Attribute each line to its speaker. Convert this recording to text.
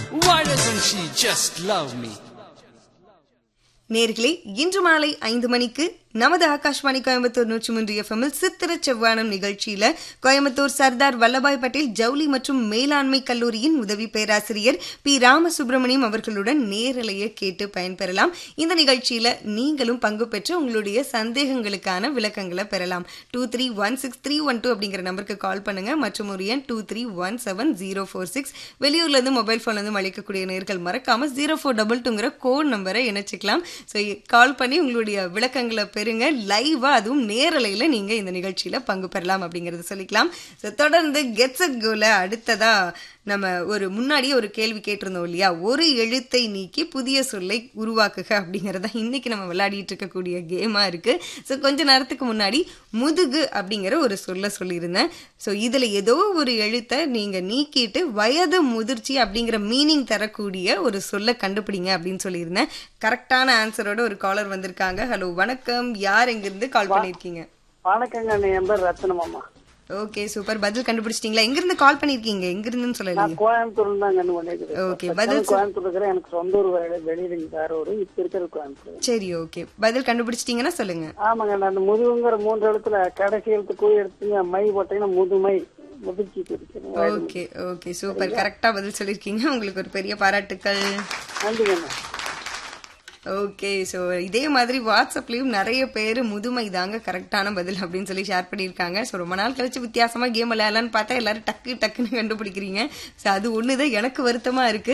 Speaker 1: Why doesn't she just love me?
Speaker 2: நேர்களே இன்று மாலை ஐந்து மணிக்கு நமது ஆகாஷ்வாணி கோயம்புத்தூர் நூற்றி மூன்று எஃப்எம்மில் சித்திர செவ்வானம் நிகழ்ச்சியில கோயம்புத்தூர் சர்தார் வல்லபாய் பட்டேல் ஜவுளி மற்றும் மேலாண்மை கல்லூரியின் உதவி பேராசிரியர் பி ராமசுப்பிரமணியம் அவர்களுடன் நேரலையை கேட்டு பயன்பெறலாம் இந்த நிகழ்ச்சியில நீங்களும் பங்கு பெற்று உங்களுடைய சந்தேகங்களுக்கான விளக்கங்களை பெறலாம் two three one six three one two அப்படிங்கிற நம்பருக்கு கால் பண்ணுங்க மற்றும் ஒரு எண் two three one seven zero four six வெளியூர்ல இருந்து மொபைல் போன்ல இருந்து அழைக்கக்கூடிய நேர்கள் மறக்காம ஜீரோ ஃபோர் டபுள் டூங்கிற கோட் நம்பரை இணைச்சிக்கலாம் ஸோ கால் பண்ணி உங்களுடைய விளக்கங்களை பெறுங்க லைவா அதுவும் நேரலையில நீங்க இந்த நிகழ்ச்சியில பங்கு பெறலாம் அப்படிங்கறத சொல்லிக்கலாம் ஸோ தொடர்ந்து கெட்ஸ் அட் கோல அடுத்ததா நம்ம ஒரு முன்னாடியே ஒரு கேள்வி கேட்டிருந்தோம் இல்லையா ஒரு எழுத்தை நீக்கி புதிய சொல்லை உருவாக்குக அப்படிங்கறத இன்னைக்கு நம்ம விளையாடிட்டு இருக்கக்கூடிய கேமா இருக்கு ஸோ கொஞ்ச நேரத்துக்கு முன்னாடி முதுகு அப்படிங்கிற ஒரு சொல்ல சொல்லியிருந்தேன் ஸோ இதுல ஏதோ ஒரு எழுத்தை நீங்க நீக்கிட்டு வயது முதிர்ச்சி அப்படிங்கிற மீனிங் தரக்கூடிய ஒரு சொல்ல கண்டுபிடிங்க அப்படின்னு சொல்லியிருந்தேன் கரெக்டான ஆன்சரோட ஒரு காலர் வந்திருக்காங்க ஹலோ வணக்கம் யார் எங்கிருந்து கால் பண்ணிருக்கீங்க
Speaker 3: வணக்கங்க என் பேர் ரத்னம் அம்மா
Speaker 2: ஓகே சூப்பர் பதில் கண்டுபிடிச்சிட்டீங்களா எங்கிருந்து கால் பண்ணிருக்கீங்க எங்கிருந்துன்னு சொல்லலையே
Speaker 3: நான் கோயம்புத்தூர்ல தான் கண்டு பண்ணிருக்கிறேன்
Speaker 2: Okay, பதில்
Speaker 3: கோயம்புத்தூர் இருக்கிறேன் எனக்கு சொந்த ஊர் வேலை வெளியில வேற ஒரு இப்ப இருக்கிற கோயம்புத்தூர்
Speaker 2: சரி ஓகே பதில் கண்டுபிடிச்சிட்டீங்கன்னா சொல்லுங்க
Speaker 3: ஆமாங்க நான் அந்த முதுகுங்கிற மூன்று எழுத்துல கடைசி எழுத்து கூ எடுத்துங்க மை போட்டீங்கன்னா முதுமை முதிர்ச்சி குறிக்கணும்
Speaker 2: ஓகே ஓகே சூப்பர் கரெக்டா பதில் சொல்லிருக்கீங்க உங்களுக்கு ஒரு பெரிய பாராட்டுக்கள்
Speaker 3: நன்றிங்க
Speaker 2: ஓகே ஸோ இதே மாதிரி வாட்ஸ்அப்லயும் நிறைய பேர் முதுமை தாங்க கரெக்டான பதில் அப்படின்னு சொல்லி ஷேர் பண்ணியிருக்காங்க ஸோ ரொம்ப நாள் கழிச்சு வித்தியாசமா கேம் விளையாடலான்னு பார்த்தா எல்லாரும் டக்கு டக்குன்னு கண்டுபிடிக்கிறீங்க ஸோ அது ஒண்ணுதான் எனக்கு வருத்தமா இருக்கு